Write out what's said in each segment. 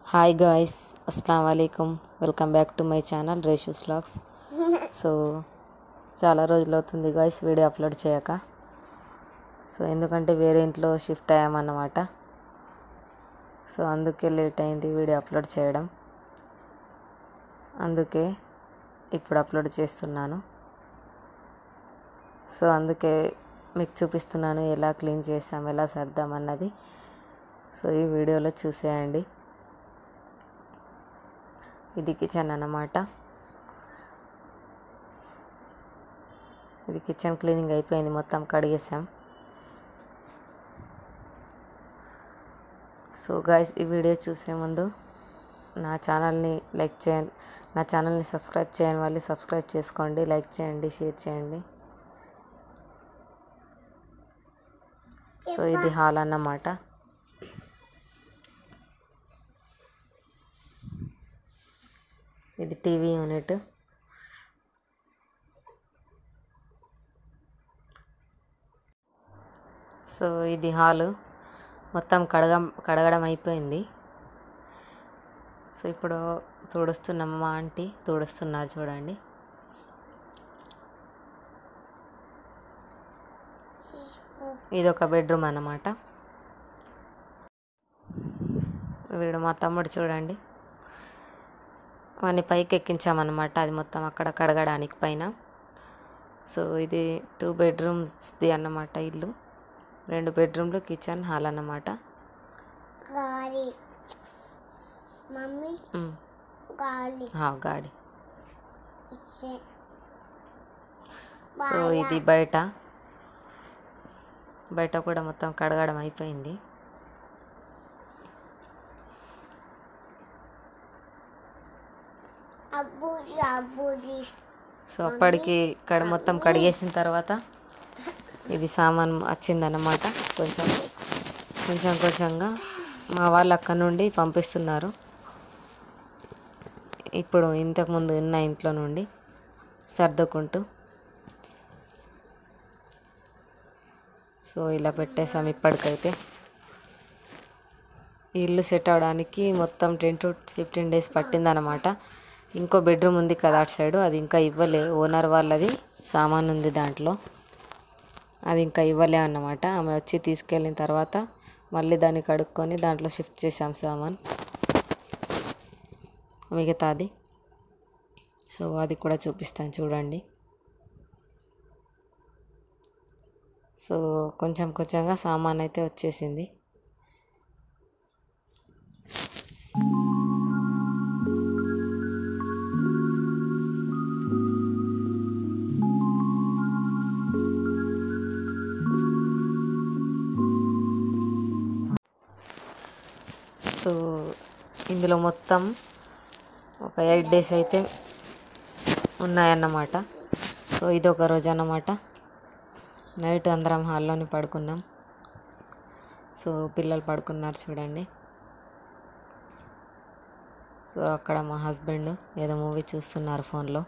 hi guys అస్సలం వాలేకుమ్ welcome back to my channel Reshu's vlogs so చాలా రోజులు అవుతుంది గాయ్స్ వీడియో అప్లోడ్ చేయక సో ఎందుకంటే వేరే ఇంట్లో షిఫ్ట్ అయ్యామన్నమాట సో అందుకే లేట్ అయింది వీడియో అప్లోడ్ చేయడం అందుకే ఇప్పుడు అప్లోడ్ చేస్తున్నాను సో అందుకే మీకు చూపిస్తున్నాను ఎలా క్లీన్ చేసాం ఎలా సర్దాం అన్నది సో ఈ వీడియోలో చూసేయండి ఇది కిచెన్ అన్నమాట ఇది కిచెన్ క్లీనింగ్ అయిపోయింది మొత్తం కడిగేసాం సో గాయస్ ఈ వీడియో చూసే ముందు నా ఛానల్ని లైక్ చేయండి నా ఛానల్ని సబ్స్క్రైబ్ చేయని వాళ్ళు సబ్స్క్రైబ్ చేసుకోండి లైక్ చేయండి షేర్ చేయండి సో ఇది హాల్ అన్నమాట ఇది టీవీ యూనిట్ సో ఇది హాలు మొత్తం కడగం కడగడం అయిపోయింది సో ఇప్పుడు తుడుస్తున్నాం మా ఆంటీ తుడుస్తున్నారు చూడండి ఇది ఒక బెడ్రూమ్ అన్నమాట వీడు మా తమ్ముడు చూడండి వాడిని పైకి ఎక్కించామన్నమాట అది మొత్తం అక్కడ కడగడానికి పైన సో ఇది టూ బెడ్రూమ్స్ది అన్నమాట ఇల్లు రెండు బెడ్రూమ్లు కిచెన్ హాల్ అన్నమాట గాలి మమ్మీ ఉమ్, గాలి హా, గాడి ఇచ్చే సో ఇది బయట బయట కూడా మొత్తం కడగడం అయిపోయింది అబ్బుది అబ్బుది సో అప్పటికి కడ మొత్తం కడిగేసిన తర్వాత ఇది సామాన్ వచ్చిందన్నమాట కొంచెం కొంచెం కొంచెంగా మా వాళ్ళు అక్కడ నుండి పంపిస్తున్నారు ఇప్పుడు ఇంతకుముందు ఉన్న ఇంట్లో నుండి సర్దుకుంటూ సో ఇలా పెట్టేసాం ఇప్పటికైతే ఈ ఇల్లు సెట్ అవడానికి మొత్తం టెన్ టు ఫిఫ్టీన్ డేస్ పట్టిందనమాట ఇంకో బెడ్రూమ్ ఉంది కదా అటు సైడు అది ఇంకా ఇవ్వలే ఓనర్ వాళ్ళది సామాన్ ఉంది దాంట్లో అది ఇంకా ఇవ్వలే అన్నమాట ఆమె వచ్చి తీసుకెళ్ళిన తర్వాత మళ్ళీ దాన్ని కడుక్కొని దాంట్లో షిఫ్ట్ చేసాం సామాన్ మిగతాది సో అది కూడా చూపిస్తాను చూడండి సో కొంచెం కొంచెంగా సామాన్ అయితే వచ్చేసింది సో ఇందులో మొత్తం ఒక ఎయిట్ డేస్ అయితే ఉన్నాయన్నమాట సో ఇది ఒక రోజు అన్నమాట నైట్ అందరం హాల్లోనే పడుకున్నాం సో పిల్లలు పడుకున్నారు చూడండి సో అక్కడ మా హస్బెండ్ ఏదో మూవీ చూస్తున్నారు ఫోన్లో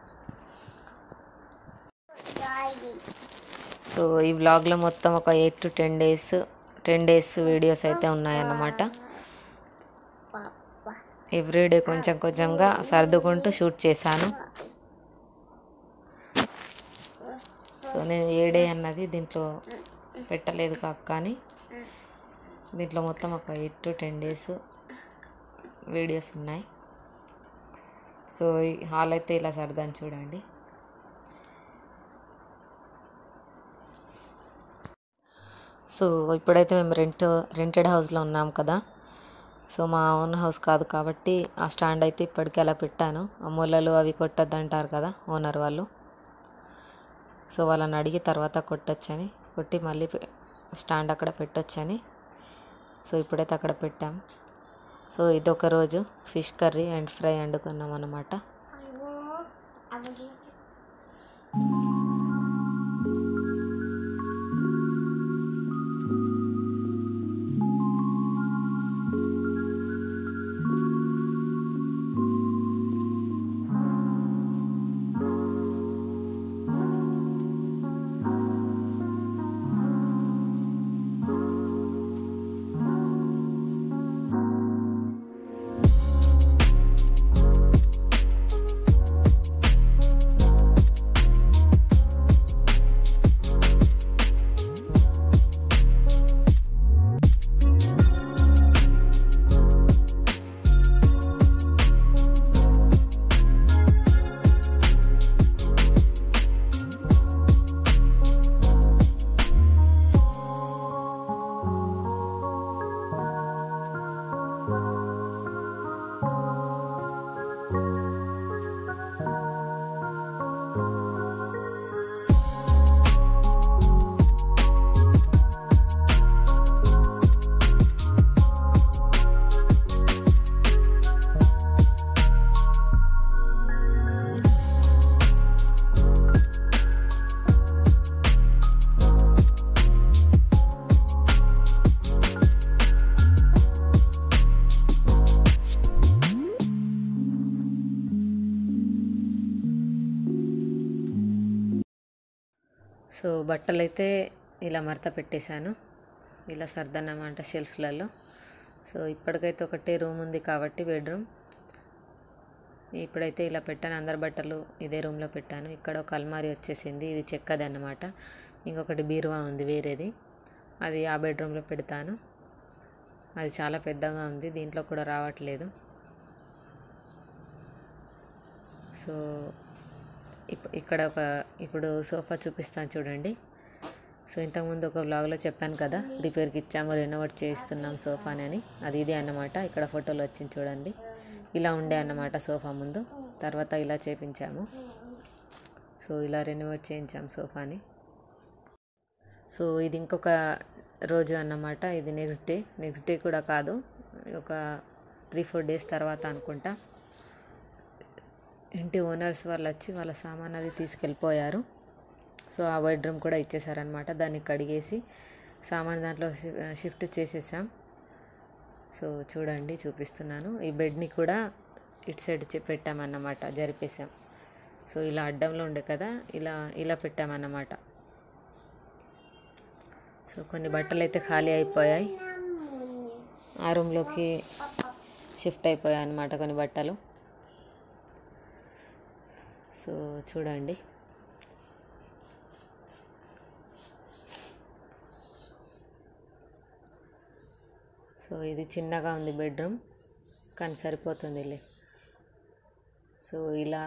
గాలి సో ఈ వ్లాగ్లో మొత్తం ఒక eight to ten days ten days videos అయితే ఉన్నాయన్నమాట పాప ఎవ్రీడే కొంచెం కొంచెంగా సర్దుకుంటూ షూట్ చేశాను సో నేను ఏ డే అన్నది దీంట్లో పెట్టలేదు కాక కానీ దీంట్లో మొత్తం ఒక eight to ten days videos ఉన్నాయి సో ఈ హాల్ అయితే ఇలా సర్దాను చూడండి సో ఇప్పుడైతే మేము రెంట్ రెంటెడ్ హౌస్లో ఉన్నాం కదా సో మా ఓన్ హౌస్ కాదు కాబట్టి ఆ స్టాండ్ అయితే ఇప్పటికీ అలా పెట్టాను ఆ మూలలు అవి కొట్టద్దు అంటారు కదా ఓనర్ వాళ్ళు సో వాళ్ళని అడిగి తర్వాత కొట్టొచ్చని కొట్టి మళ్ళీ పె- స్టాండ్ అక్కడ పెట్టొచ్చని సో ఇప్పుడైతే అక్కడ పెట్టాం సో ఇదొక రోజు ఫిష్ కర్రీ అండ్ ఫ్రై వండుకున్నాం అన్నమాట అగో అబ్బుది సో సో బట్టలు అయితే ఇలా మడత పెట్టేశాను ఇలా సర్దన్నమాట షెల్ఫ్లలో సో ఇప్పటికైతే ఒకటే రూమ్ ఉంది కాబట్టి బెడ్రూమ్ ఇప్పుడైతే ఇలా పెట్టాను అందరి బట్టలు ఇదే రూమ్లో పెట్టాను ఇక్కడ ఒక అల్మారీ వచ్చేసింది ఇది చెక్కది అన్నమాట ఇంకొకటి బీరువా ఉంది వేరేది అది ఆ బెడ్రూమ్లో పెడతాను అది చాలా పెద్దగా ఉంది దీంట్లో కూడా రావట్లేదు సో ఇప్- ఇక్కడ ఒక ఇప్పుడు సోఫా చూపిస్తాను చూడండి సో ఇంతకుముందు ఒక వ్లాగ్లో చెప్పాను కదా రిపేర్కి ఇచ్చాము రెనోవేట్ చేయిస్తున్నాం సోఫాని అని అది ఇదే అన్నమాట ఇక్కడ ఫోటోలో వచ్చింది చూడండి ఇలా ఉండే అన్నమాట సోఫా ముందు తర్వాత ఇలా చేపించాము సో ఇలా రెనోవేట్ చేయించాం సోఫాని సో ఇది ఇంకొక రోజు అన్నమాట ఇది నెక్స్ట్ డే నెక్స్ట్ డే కూడా కాదు ఒక త్రీ ఫోర్ డేస్ తర్వాత అనుకుంటా ఇంటి ఓనర్స్ వాళ్ళు వచ్చి వాళ్ళ సామాన్ అది తీసుకెళ్ళిపోయారు సో ఆ బెడ్రూమ్ కూడా ఇచ్చేసారనమాట దాన్ని కడిగేసి సామాన్ దాంట్లో షి- షిఫ్ట్ చేసేసాం సో చూడండి చూపిస్తున్నాను ఈ బెడ్ని కూడా ఇటు సైడ్ చె- పెట్టామన్నమాట జరిపేసాం సో ఇలా అడ్డంలో ఉండే కదా ఇలా ఇలా పెట్టామన్నమాట సో కొన్ని బట్టలు అయితే ఖాళీ అయిపోయాయి ఆ రూమ్లోకి షిఫ్ట్ అయిపోయాయి అన్నమాట కొన్ని బట్టలు సో చూడండి సో ఇది చిన్నగా ఉంది బెడ్రూమ్ కానీ సరిపోతుందిలే సో ఇలా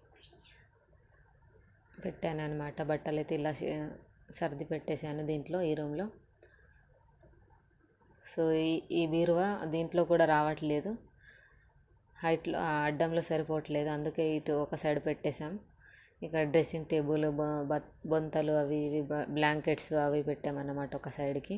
పెట్టాను అనమాట బట్టలు అయితే ఇలా షి- సర్ది పెట్టేశాను దీంట్లో ఈ రూమ్లో సో ఈ ఈ బీరువా దీంట్లో కూడా రావట్లేదు హైట్లో ఆ అడ్డంలో సరిపోవట్లేదు అందుకే ఇటు ఒక సైడ్ పెట్టేశాం ఇక్కడ డ్రెస్సింగ్ టేబుల్ బొ- బ- బొంతలు అవి ఇవి బ- బ్లాంకెట్స్ అవి పెట్టామన్నమాట ఒక సైడ్కి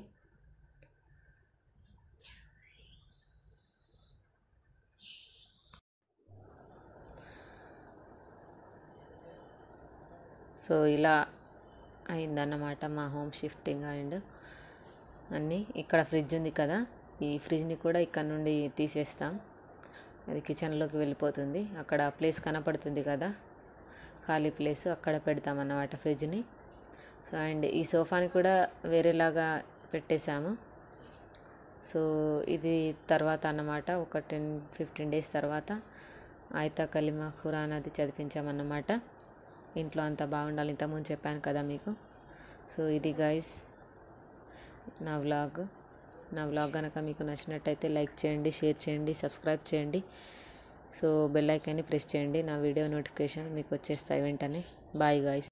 సో ఇలా అయిందన్నమాట మా హోమ్ షిఫ్టింగ్ అండ్ అన్నీ ఇక్కడ ఫ్రిడ్జ్ ఉంది కదా ఈ ఫ్రిడ్జ్ని కూడా ఇక్కడ నుండి తీసేస్తాం అది కిచెన్లోకి వెళ్ళిపోతుంది అక్కడ ప్లేస్ కనపడుతుంది కదా ఖాళీ ప్లేస్ అక్కడ పెడతామన్నమాట ఫ్రిడ్జ్ని సో అండ్ ఈ సోఫాని కూడా వేరేలాగా పెట్టేశాము సో ఇది తర్వాత అన్నమాట ఒక టెన్ ఫిఫ్టీన్ డేస్ తర్వాత ఆయతా కలిమా ఖురాన్ అది చదివించామన్నమాట ఇంట్లో అంతా బాగుండాలి ఇంతకుముందు చెప్పాను కదా మీకు సో ఇది గైస్ నా వ్లాగ్ నా వ్లాగ్ కనుక మీకు నచ్చినట్టయితే లైక్ చేయండి షేర్ చేయండి సబ్స్క్రైబ్ చేయండి సో బెల్ ఐకాన్ని ప్రెస్ చేయండి నా వీడియో నోటిఫికేషన్ మీకు వచ్చేస్తాయి వెంటనే బాయ్ గాయస్